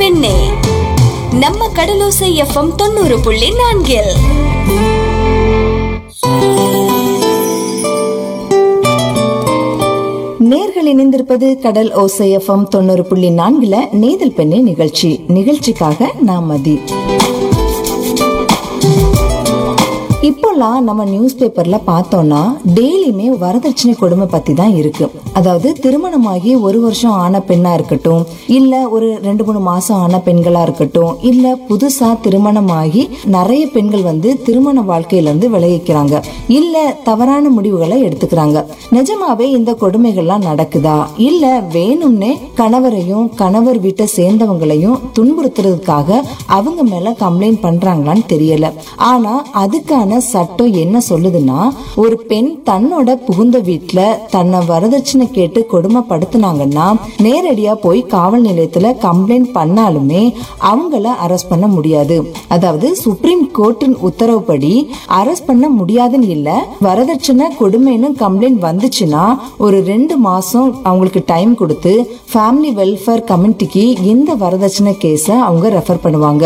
பெண்ணே நம்ம கடலோசை எஃப்எம் தொண்ணூறு புள்ளி நான்கில் நேர்கள் இணைந்திருப்பது கடல் ஓசை எஃப்எம் தொண்ணூறு புள்ளி நான்குல நேதல் பெண்ணே நிகழ்ச்சி நிகழ்ச்சிக்காக நான் மதி இப்போல்லாம் நம்ம நியூஸ் பேப்பர்ல பார்த்தோம்னா டெய்லியுமே வரதட்சணை கொடுமை பத்தி தான் இருக்கு அதாவது திருமணமாகி ஒரு வருஷம் ஆன பெண்ணா இருக்கட்டும் இல்ல ஒரு ரெண்டு மூணு மாசம் ஆன பெண்களா இருக்கட்டும் இல்ல புதுசா திருமணமாகி நிறைய பெண்கள் வந்து திருமண வாழ்க்கையில இருந்து விலகிக்கிறாங்க இல்ல தவறான முடிவுகளை எடுத்துக்கிறாங்க நிஜமாவே இந்த கொடுமைகள்லாம் நடக்குதா இல்ல வேணும்னே கணவரையும் கணவர் வீட்டை சேர்ந்தவங்களையும் துன்புறுத்துறதுக்காக அவங்க மேல கம்ப்ளைண்ட் பண்றாங்களான்னு தெரியல ஆனா அதுக்கான சட்டம் என்ன சொல்லுதுன்னா ஒரு பெண் தன்னோட புகுந்த வீட்டுல தன்னை வரதட்சணை கேட்டு கொடுமைப்படுத்துனாங்கன்னா நேரடியா போய் காவல் நிலையத்துல கம்ப்ளைண்ட் பண்ணாலுமே அவங்கள அரெஸ்ட் பண்ண முடியாது அதாவது சுப்ரீம் கோர்ட்டின் உத்தரவுப்படி அரெஸ்ட் பண்ண முடியாதுன்னு இல்ல வரதட்சணை கொடுமைன்னு கம்ப்ளைண்ட் வந்துச்சுன்னா ஒரு ரெண்டு மாசம் அவங்களுக்கு டைம் கொடுத்து ஃபேமிலி வெல்ஃபேர் கமிட்டிக்கு இந்த வரதட்சணை கேஸை அவங்க ரெஃபர் பண்ணுவாங்க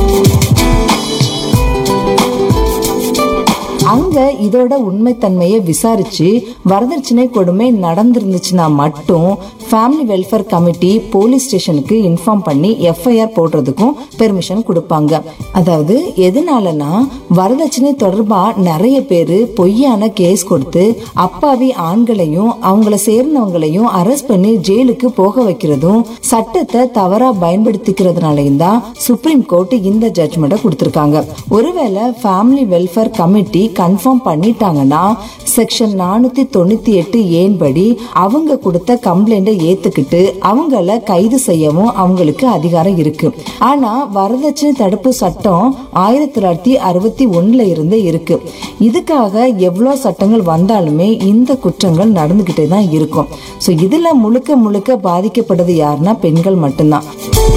அங்க இதோட உண்மைத்தன்மையை விசாரிச்சு வரதட்சணை கொடுமை நடந்திருந்துச்சுன்னா மட்டும் ஃபேமிலி வெல்ஃபேர் கமிட்டி போலீஸ் ஸ்டேஷனுக்கு இன்ஃபார்ம் பண்ணி எஃப்ஐஆர் போடுறதுக்கும் பெர்மிஷன் கொடுப்பாங்க அதாவது எதனாலனா வரதட்சணை தொடர்பா நிறைய பேர் பொய்யான கேஸ் கொடுத்து அப்பாவி ஆண்களையும் அவங்கள சேர்ந்தவங்களையும் அரெஸ்ட் பண்ணி ஜெயிலுக்கு போக வைக்கிறதும் சட்டத்தை தவறா பயன்படுத்திக்கிறதுனாலையும் தான் சுப்ரீம் கோர்ட் இந்த ஜட்மெண்ட்டை கொடுத்திருக்காங்க ஒருவேளை ஃபேமிலி வெல்ஃபேர் கமிட்டி கன்ஃபார்ம் பண்ணிட்டாங்கன்னா செக்ஷன் நானூத்தி தொண்ணூத்தி எட்டு ஏன் படி அவங்க கொடுத்த கம்ப்ளைண்ட்டை ஏத்துக்கிட்டு அவங்கள கைது செய்யவும் அவங்களுக்கு அதிகாரம் இருக்கு ஆனா வரதட்சணை தடுப்பு சட்டம் ஆயிரத்தி தொள்ளாயிரத்தி அறுபத்தி ஒண்ணுல இருந்து இருக்கு இதுக்காக எவ்வளவு சட்டங்கள் வந்தாலுமே இந்த குற்றங்கள் நடந்துகிட்டே தான் இருக்கும் சோ இதுல முழுக்க முழுக்க பாதிக்கப்படுறது யாருன்னா பெண்கள் மட்டும்தான்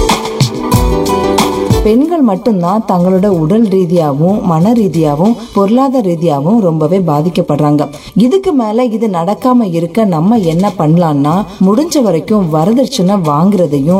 பெண்கள் மட்டும்தான் தங்களோட உடல் ரீதியாகவும் மன ரீதியாகவும் பொருளாதார ரீதியாகவும் ரொம்பவே பாதிக்கப்படுறாங்க இதுக்கு மேல இது நடக்காம இருக்க நம்ம என்ன பண்ணலாம்னா முடிஞ்ச வரைக்கும் வரதட்சணை வாங்குறதையும்